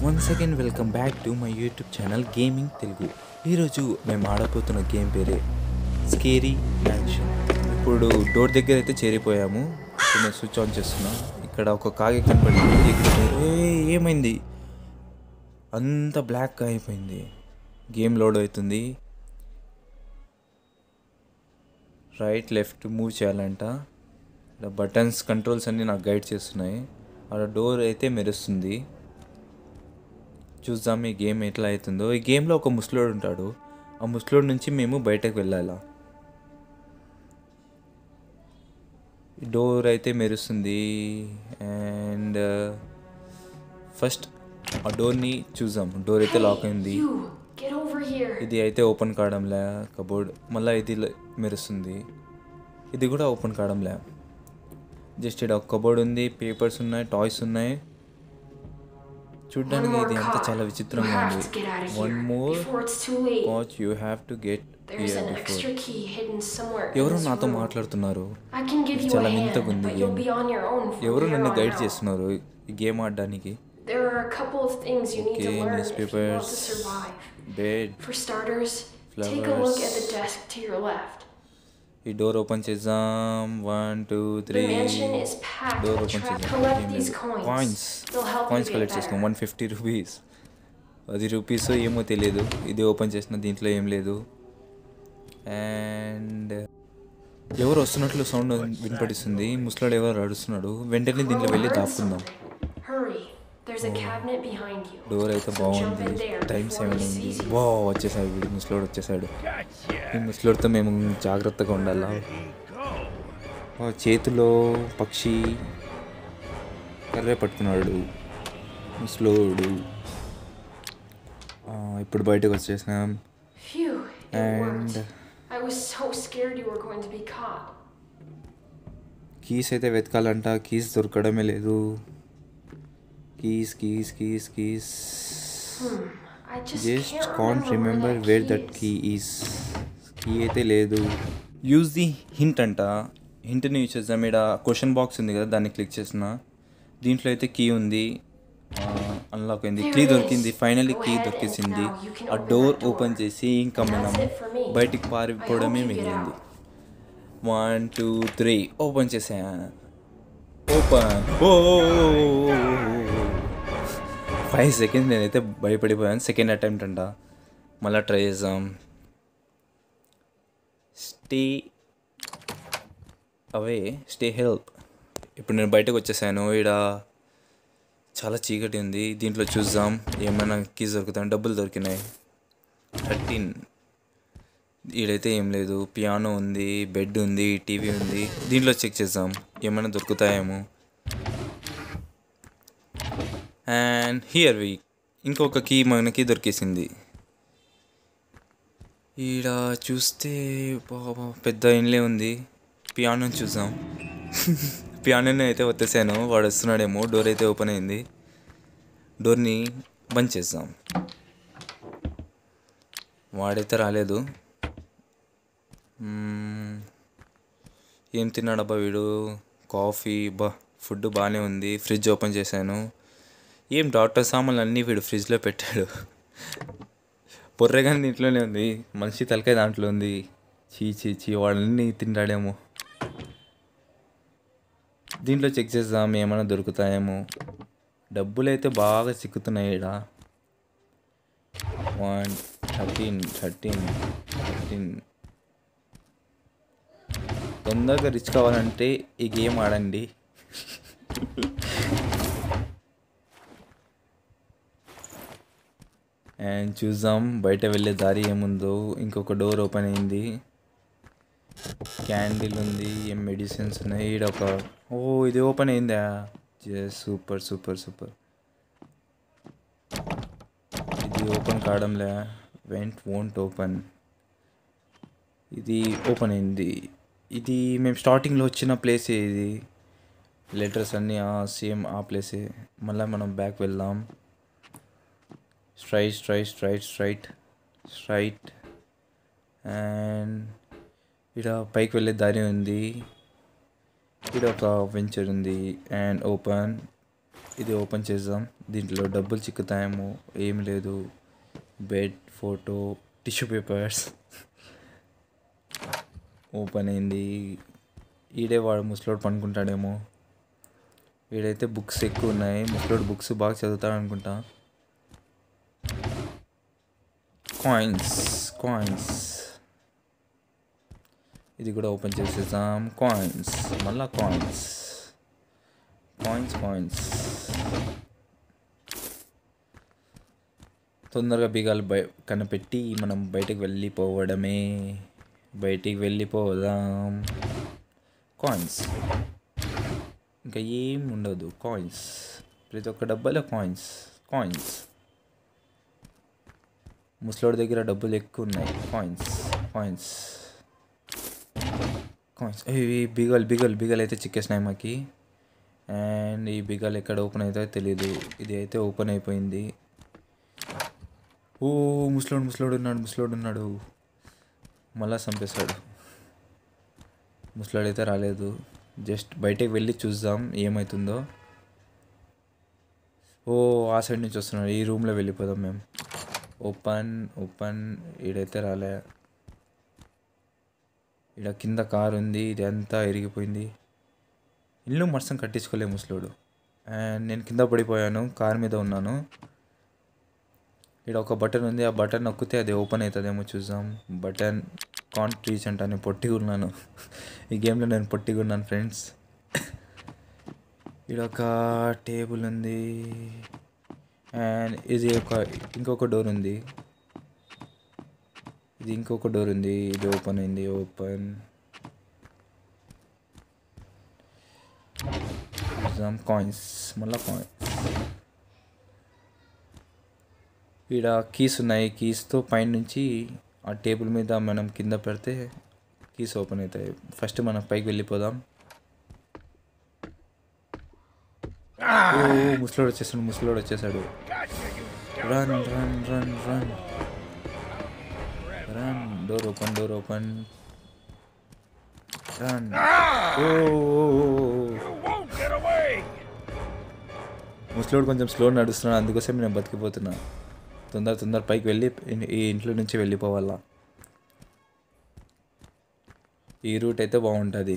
One second welcome back to my YouTube channel gaming Telugu ఈరోజు మేము ఆడబోతున్న గేమ్ పేరే స్కేరీ మ్యాన్షన్ ఇప్పుడు డోర్ దగ్గర అయితే చేరిపోయాము ఇప్పుడు నేను స్విచ్ ఆన్ చేస్తున్నా ఇక్కడ ఒక కాగి కనపడింది ఇక్కడ ఏ ఏమైంది అంత బ్లాక్ అయిపోయింది గేమ్ లోడ్ అవుతుంది రైట్ లెఫ్ట్ మూవ్ చేయాలంట ఇక్కడ బటన్స్ కంట్రోల్స్ అన్నీ నాకు గైడ్ చేస్తున్నాయి అక్కడ డోర్ అయితే మెరుస్తుంది చూద్దాం ఈ గేమ్ ఎట్లా అవుతుందో ఈ గేమ్లో ఒక ముసలోడు ఉంటాడు ఆ ముసలోడు నుంచి మేము బయటకు వెళ్ళాలా ఈ డోర్ అయితే మెరుస్తుంది అండ్ ఫస్ట్ ఆ డోర్ని చూద్దాం డోర్ అయితే లాక్ అయింది You, get over here. ఇది అయితే ఓపెన్ కావడంలే కబోర్డ్ మళ్ళీ ఇది ల- మెరుస్తుంది ఇది కూడా ఓపెన్ కావడంలే జస్ట్ ఇక్కడ ఒక కబోర్డ్ ఉంది పేపర్స్ ఉన్నాయి టాయ్స్ ఉన్నాయి One చూడ్డానికి more ఇది అంతా card. చాలా You విచిత్రంగా have ఉంది to get out of one here more before it's too late. Watch you have to get There's an before extra key hidden somewhere in ఎవరు this నాతో room. మాట్లాడుతున్నారు I can give you చాలా a వింతగా hand, ఉంది but you'll game. be on your own from ఎవరు here నన్ను on guide out. చేస్తున్నారు ఈ గేమ్ ఆడడానికి There are a couple of things you need okay to learn news if you want papers to survive. Bed For starters, take a look at the Flowers. desk to your left. ఈ door open చేద్దాం one two three The mansion is packed door with open trap. చేద్దాం Collect ఏం these లేదు coins. Coins They'll help coins you get collect చేసుకో better. One fifty rupees పది రూపీస్ ఏమో తెలియదు ఇది ఓపెన్ చేసిన దీంట్లో ఏం లేదు అండ్ ఎవరు వస్తున్నట్లు సౌండ్ వినపడిస్తుంది ముసలాడు ఎవరు అడుస్తున్నాడు వెంటనే దీంట్లో వెళ్ళి Heard దాక్కుందాం something. Hurry. There's a cabinet behind you. Door అయితే So jump బాగుంది in there time before seven he అయింది sees you. వా వచ్చేసాడు వీడు ముసలోడు వచ్చేసాడు ఈ ముసలోడితో మేము జాగ్రత్తగా ఉండాలా ఆ, చేతిలో పక్షి కర్రే పట్టుకున్నాడు ముసలోడు ఆ, ఇప్పుడు బయటకు వచ్చేసినాం Phew, it and worked. I was so scared you were going to be caught. Keys అయితే వెతకాలంట కీస్ దొరకడమే లేదు keys keys keys keys I just just can't can't remember where remember that where key that is. Key is key అయితే లేదు use the hint అంట హింట్ని use చేద్దాం ఇక్కడ question box ఉంది కదా దాన్ని క్లిక్ చేసిన దీంట్లో అయితే కీ ఉంది అన్లాక్ అయింది There కీ it దొరికింది is. Finally Go key ahead and దొరికేసింది now you can ఆ open door that door. Open చేసి ఇంకా మనం That's it for me. బయటికి I పారిపోవడమే hope you get మిగిలింది out. One two three open చేసా ఓపెన్ ఓ ఫైవ్ సెకండ్స్ నేనైతే భయపడిపోయాను సెకండ్ అటెంప్ట్ అంట మళ్ళీ ట్రై చేద్దాం స్టే అవే స్టే హెల్ప్ ఇప్పుడు నేను బయటకు వచ్చేసాను ఈడ చాలా చీకటి ఉంది దీంట్లో చూద్దాం ఏమైనా కీస్ దొరుకుతాయి డబ్బులు దొరికినాయి థర్టీన్ ఈడైతే ఏం లేదు పియానో ఉంది బెడ్ ఉంది టీవీ ఉంది దీంట్లో చెక్ చేద్దాం ఏమైనా దొరుకుతాయేమో అండ్ హియర్ వి ఇంకొక కీ మనకి దొరికేసింది ఈడ చూస్తే బాబా పెద్ద ఇండ్లే ఉంది పియానో చూద్దాం పియానోని అయితే వచ్చేసాను వాడు వస్తున్నాడేమో డోర్ అయితే ఓపెన్ అయింది డోర్ని బంద్ చేద్దాం వాడైతే రాలేదు మ్మ్. ఏం తిన్నాడబ్బా వీడు కాఫీ బా ఫుడ్ బాగానే ఉంది ఫ్రిడ్జ్ ఓపెన్ చేశాను ఏం డాక్టర్ సామాన్లు అన్నీ వీడు ఫ్రిడ్జ్లో పెట్టాడు పొర్రెగాని దీంట్లోనే ఉంది మనిషి తలకాయ దాంట్లో ఉంది చీ చీ చీ వాడన్నీ తింటాడేమో దీంట్లో చెక్ చేద్దాం ఏమైనా దొరుకుతాయేమో డబ్బులు అయితే బాగా చిక్కుతున్నాయి ఈడ వన్ థర్టీన్ థర్టీన్ థర్టీన్ తొందరగా రిచ్ కావాలంటే ఈ గేమ్ ఆడండి అండ్ చూద్దాం బయట వెళ్ళే దారి ఏముందో ఇంకొక డోర్ ఓపెన్ అయింది క్యాండిల్ ఉంది ఏం మెడిసిన్స్ ఉన్నాయి ఈడ ఒక ఓ ఇది ఓపెన్ అయిందా జస్ సూపర్ సూపర్ సూపర్ ఇది ఓపెన్ కావడంలే వెంట్ వోంట్ ఓపెన్ ఇది ఓపెన్ అయింది ఇది మేము స్టార్టింగ్లో వచ్చిన ప్లేసే ఇది లెటర్స్ అన్నీ సేమ్ ఆ ప్లేసే మళ్ళీ మనం బ్యాక్ వెళ్దాం straight straight straight straight straight and ఇక్కడ పైకి వెళ్ళే దారి ఉంది ఇక్కడ ఒక వెంచర్ ఉంది అండ్ ఓపెన్ ఇది ఓపెన్ చేద్దాం దీంట్లో డబ్బులు చిక్కుతాయేమో ఏం లేదు bed photo tissue papers open అయింది ఈడే వాడు ముసలోడు పనుకుంటాడేమో వీడైతే బుక్స్ ఎక్కువ ఉన్నాయి ముసలోడు బుక్స్ బాగా చదువుతాడు అనుకుంటా కాయిన్స్ కాయిన్స్ ఇది కూడా ఓపెన్ చేసేసాం కాయిన్స్ మళ్ళా కాయిన్స్ కాయిన్స్ కాయిన్స్ తొందరగా బిగాలు బయ కనిపెట్టి మనం బయటకు వెళ్ళిపోవడమే బయటికి వెళ్ళిపోదాం కాయిన్స్ ఇంకా ఏం ఉండదు కాయిన్స్ ప్రతి ఒక్క డబ్బాలో కాయిన్స్ కాయిన్స్ ముసలోడి దగ్గర డబ్బులు ఎక్కువ ఉన్నాయి కాయిన్స్ కాయిన్స్ కాయిన్స్ ఇవి బిగల్ బిగల్ బిగల్ అయితే చిక్కేసినాయి మాకి అండ్ ఈ బిగల్ ఎక్కడ ఓపెన్ అవుతాయో తెలియదు ఇది అయితే ఓపెన్ అయిపోయింది ఓ ముసలోడు ముసలోడు ఉన్నాడు ముసలోడు ఉన్నాడు మళ్ళా చంపేశాడు ముసలోడు అయితే రాలేదు జస్ట్ బయటకు వెళ్ళి చూద్దాం ఏమవుతుందో ఓ ఆ సైడ్ నుంచి వస్తున్నాడు ఈ రూమ్లో వెళ్ళిపోదాం మేము ఓపెన్ ఓపెన్ ఈడైతే రాలే ఈడ కింద కార్ ఉంది ఇది అంతా ఇరిగిపోయింది ఇల్లు మర్సం కట్టించుకోలే ముసలోడు అండ్ నేను కింద పడిపోయాను కార్ మీద ఉన్నాను ఇక్కడ ఒక బటన్ ఉంది ఆ బటన్ నొక్కితే అది ఓపెన్ అవుతుందేమో చూద్దాం బటన్ కాంట్ రీచ్ అంట నేను పొట్టిగా ఉన్నాను ఈ గేమ్లో నేను పొట్టిగా ఉన్నాను ఫ్రెండ్స్ ఇక్కడ ఒక టేబుల్ ఉంది అండ్ ఇది ఒక ఇంకొక డోర్ ఉంది ఇది ఇంకొక డోర్ ఉంది ఇది ఓపెన్ అయింది ఓపెన్ చూద్దాం కాయిన్స్ మళ్ళీ కాయిన్స్ ఈడ కీస్ ఉన్నాయి కీస్తో పైన నుంచి ఆ టేబుల్ మీద మనం కింద పెడితే కీస్ ఓపెన్ అవుతాయి ఫస్ట్ మనం పైకి వెళ్ళిపోదాం ఓ ముసలోడు వచ్చేసాడు ముసలోడు వచ్చేసాడు run run run run run door open door open run ఓ ముసలోడు కొంచెం స్లో నడుస్తున్నాడు అందుకోసం నేను బతికిపోతున్నా తొందర తొందర పైకి వెళ్ళి ఇన్- ఈ ఇంట్లో నుంచి వెళ్ళిపోవాలా ఈ రూట్ అయితే బాగుంటుంది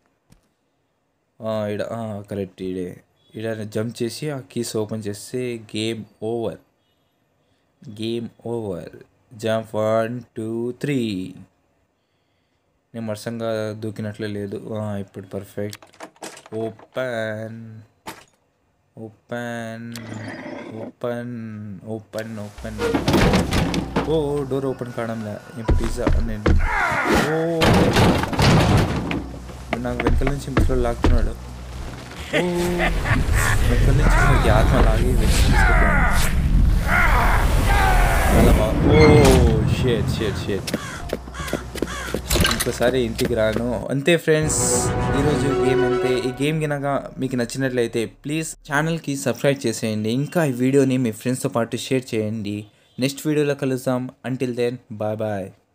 ఇడ కరెక్ట్ ఈడే ఈడ జంప్ చేసి ఆ కీస్ ఓపెన్ చేస్తే game over game over jump one two three నేను మరసంగా దూకినట్లే లేదు ఆ, ఇప్పుడు perfect open open open open open ఓ డోర్ ఓపెన్ కావడంలే ఏం పిజ్జా నేను ఓ నాకు వెనకాల నుంచి ముసలో లాక్కున్నాడు ఓ వెనకాల నుంచి నాకు ఆత్మ లాగి వెనక్కి తీసుకుపోయాను చాలా బాగా ఓ షేట్ షేట్ షేట్ ఇంకోసారి ఇంటికి రాను అంతే ఫ్రెండ్స్ ఈరోజు గేమ్ అంతే ఈ గేమ్ కనుక మీకు నచ్చినట్లయితే ప్లీజ్ ఛానల్కి సబ్స్క్రైబ్ చేసేయండి ఇంకా ఈ వీడియోని మీ ఫ్రెండ్స్తో పాటు షేర్ చేయండి నెక్స్ట్ వీడియోలో కలుద్దాం అంటిల్ దెన్ బాయ్ బాయ్